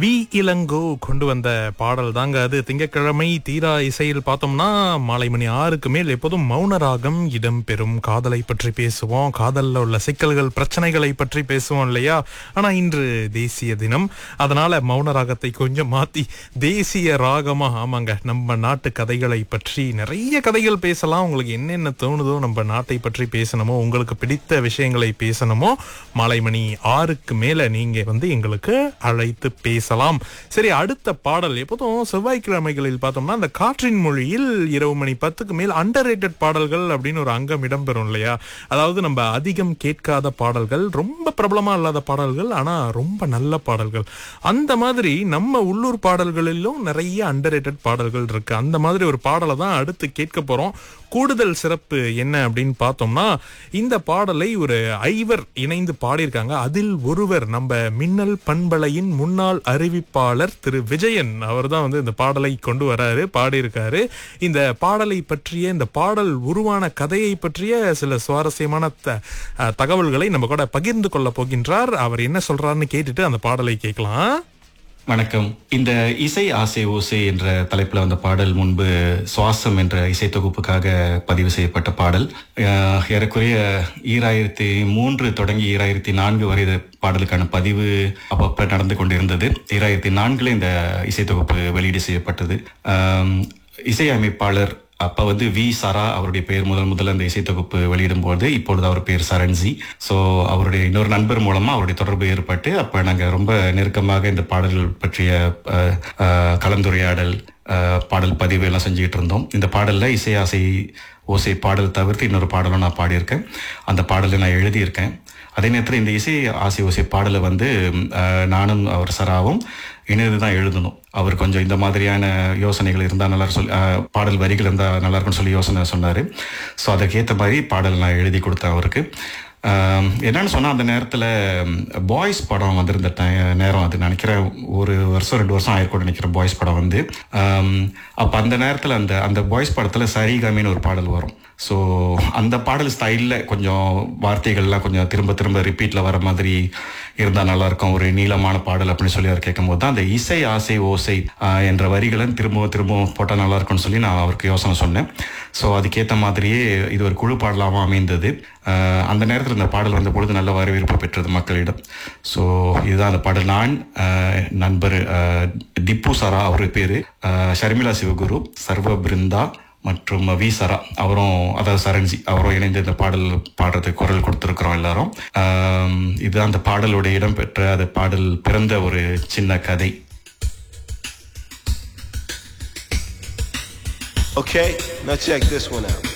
We Ilango கொண்டு வந்த பாடல் தாங்க அது திங்கட்கிழமை தீரா இசையில் பார்த்தோம்னா மாலை மணி ஆறுக்கு மேல் எப்போதும் மௌன ராகம் இடம்பெறும் காதலை பற்றி பேசுவோம் காதல்ல உள்ள சிக்கல்கள் பிரச்சனைகளை பற்றி பேசுவோம் இல்லையா ஆனா இன்று தேசிய தினம் அதனால மௌன ராகத்தை கொஞ்சம் மாத்தி தேசிய ராகமா ஆமாங்க நம்ம நாட்டு கதைகளை பற்றி நிறைய கதைகள் பேசலாம் உங்களுக்கு என்னென்ன தோணுதோ நம்ம நாட்டை பற்றி பேசணுமோ உங்களுக்கு பிடித்த விஷயங்களை பேசணுமோ மாலை மணி ஆறுக்கு மேல நீங்க வந்து எங்களுக்கு அழைத்து பேசலாம் சரி அடுத்த பாடல் எப்போதும் செவ்வாய்க்கிழமைகளில் பார்த்தோம்னா அந்த காற்றின் மொழியில் இரவு மணி பத்துக்கு மேல் அண்டர் பாடல்கள் அப்படின்னு ஒரு அங்கம் இடம்பெறும் இல்லையா அதாவது நம்ம அதிகம் கேட்காத பாடல்கள் ரொம்ப பிரபலமா இல்லாத பாடல்கள் ஆனா ரொம்ப நல்ல பாடல்கள் அந்த மாதிரி நம்ம உள்ளூர் பாடல்களிலும் நிறைய அண்டர் பாடல்கள் இருக்கு அந்த மாதிரி ஒரு பாடலை தான் அடுத்து கேட்க போறோம் கூடுதல் சிறப்பு என்ன அப்படின்னு பார்த்தோம்னா இந்த பாடலை ஒரு ஐவர் இணைந்து பாடியிருக்காங்க அதில் ஒருவர் நம்ம மின்னல் பண்பலையின் முன்னாள் அறிவிப்பாளர் திரு விஜயன் அவர் தான் வந்து இந்த பாடலை கொண்டு வராரு பாடியிருக்காரு இந்த பாடலை பற்றிய இந்த பாடல் உருவான கதையை பற்றிய சில சுவாரஸ்யமான த- அஹ், தகவல்களை நம்ம கூட பகிர்ந்து கொள்ள போகின்றார் அவர் என்ன சொல்றாருன்னு கேட்டுட்டு அந்த பாடலை கேட்கலாம் வணக்கம் இந்த இசை ஆசை ஓசை என்ற தலைப்பில் வந்த பாடல் முன்பு சுவாசம் என்ற இசை தொகுப்புக்காக பதிவு செய்யப்பட்ட பாடல் அஹ், ஏறக்குறைய ஈராயிரத்தி மூன்று தொடங்கி ஈராயிரத்தி நான்கு வரை இந்த பாடலுக்கான பதிவு அப்பப்ப நடந்து கொண்டிருந்தது ஈராயிரத்தி நான்குல இந்த இசை தொகுப்பு வெளியீடு செய்யப்பட்டது அம், இசை அமைப்பாளர் அப்ப வந்து வி சரா அவருடைய பெயர் முதல் முதல்ல அந்த இசை தொகுப்பு வெளியிடும் போது இப்பொழுது அவர் பேர் சரண்ஜி ஸோ அவருடைய இன்னொரு நண்பர் மூலமா அவருடைய தொடர்பு ஏற்பட்டு அப்ப நாங்க ரொம்ப நெருக்கமாக இந்த பாடல்கள் பற்றிய அஹ், அஹ், கலந்துரையாடல் அஹ், பாடல் பதிவு எல்லாம் செஞ்சுக்கிட்டு இருந்தோம் இந்த பாடல்ல இசை ஆசை ஓசை பாடல் தவிர்த்து இன்னொரு பாடலும் நான் பாடியிருக்கேன் அந்த பாடலை நான் எழுதியிருக்கேன் அதே நேரத்தில் இந்த இசை ஆசை ஓசை பாடலை வந்து அஹ், நானும் அவர் சராவும் இணைந்து தான் எழுதணும் அவர் கொஞ்சம் இந்த மாதிரியான யோசனைகள் இருந்தால் நல்லா சொல்லி அஹ், பாடல் வரிகள் இருந்தால் நல்லா இருக்கும்னு சொல்லி யோசனை சொன்னார் ஸோ அதற்கேற்ற மாதிரி பாடல் நான் எழுதி கொடுத்தேன் அவருக்கு அஹ், என்னன்னு சொன்னால் அந்த நேரத்தில் பாய்ஸ் படம் வந்திருந்த டை- நேரம் அது நினைக்கிறேன் ஒரு வருஷம் ரெண்டு வருஷம் ஆயிருக்கும் நினைக்கிறேன் பாய்ஸ் படம் வந்து அப்போ அந்த நேரத்தில் அந்த அந்த பாய்ஸ் படத்தில் சரிகமின்னு ஒரு பாடல் வரும் ஸோ அந்த பாடல் ஸ்டைலில் கொஞ்சம் வார்த்தைகள்லாம் கொஞ்சம் திரும்ப திரும்ப ரிப்பீட்டில் வர மாதிரி இருந்தால் நல்லா இருக்கும் ஒரு நீளமான பாடல் அப்படின்னு சொல்லி அவர் கேட்கும்போது தான் அந்த இசை ஆசை ஓசை ஆஹ், என்ற வரிகளை திரும்பவும் திரும்பவும் போட்டால் நல்லா இருக்கும்னு சொல்லி நான் அவருக்கு யோசனை சொன்னேன் ஸோ அதுக்கேற்ற மாதிரியே இது ஒரு குழு பாடலாகவும் அமைந்தது ஆஹ், அந்த நேரத்தில் இந்த பாடல் வந்த பொழுது நல்ல வரவேற்பு பெற்றது மக்களிடம் ஸோ இதுதான் அந்த பாடல் நான் ஆஹ், நண்பர் ஆஹ், திப்பு சரா அவர் பேர் ஷர்மிளா சிவகுரு சர்வ பிருந்தா மற்றும் வி சரா அவரும் அதாவது சரண்ஜி அவரும் இணைந்து இந்த பாடல் பாடுறதுக்கு குரல் கொடுத்துருக்குறோம் எல்லாரும் ஆம், இதுதான் அந்த பாடலோட இடம் பெற்ற அந்த பாடல் பிறந்த ஒரு சின்ன கதை Okay, now check this one out.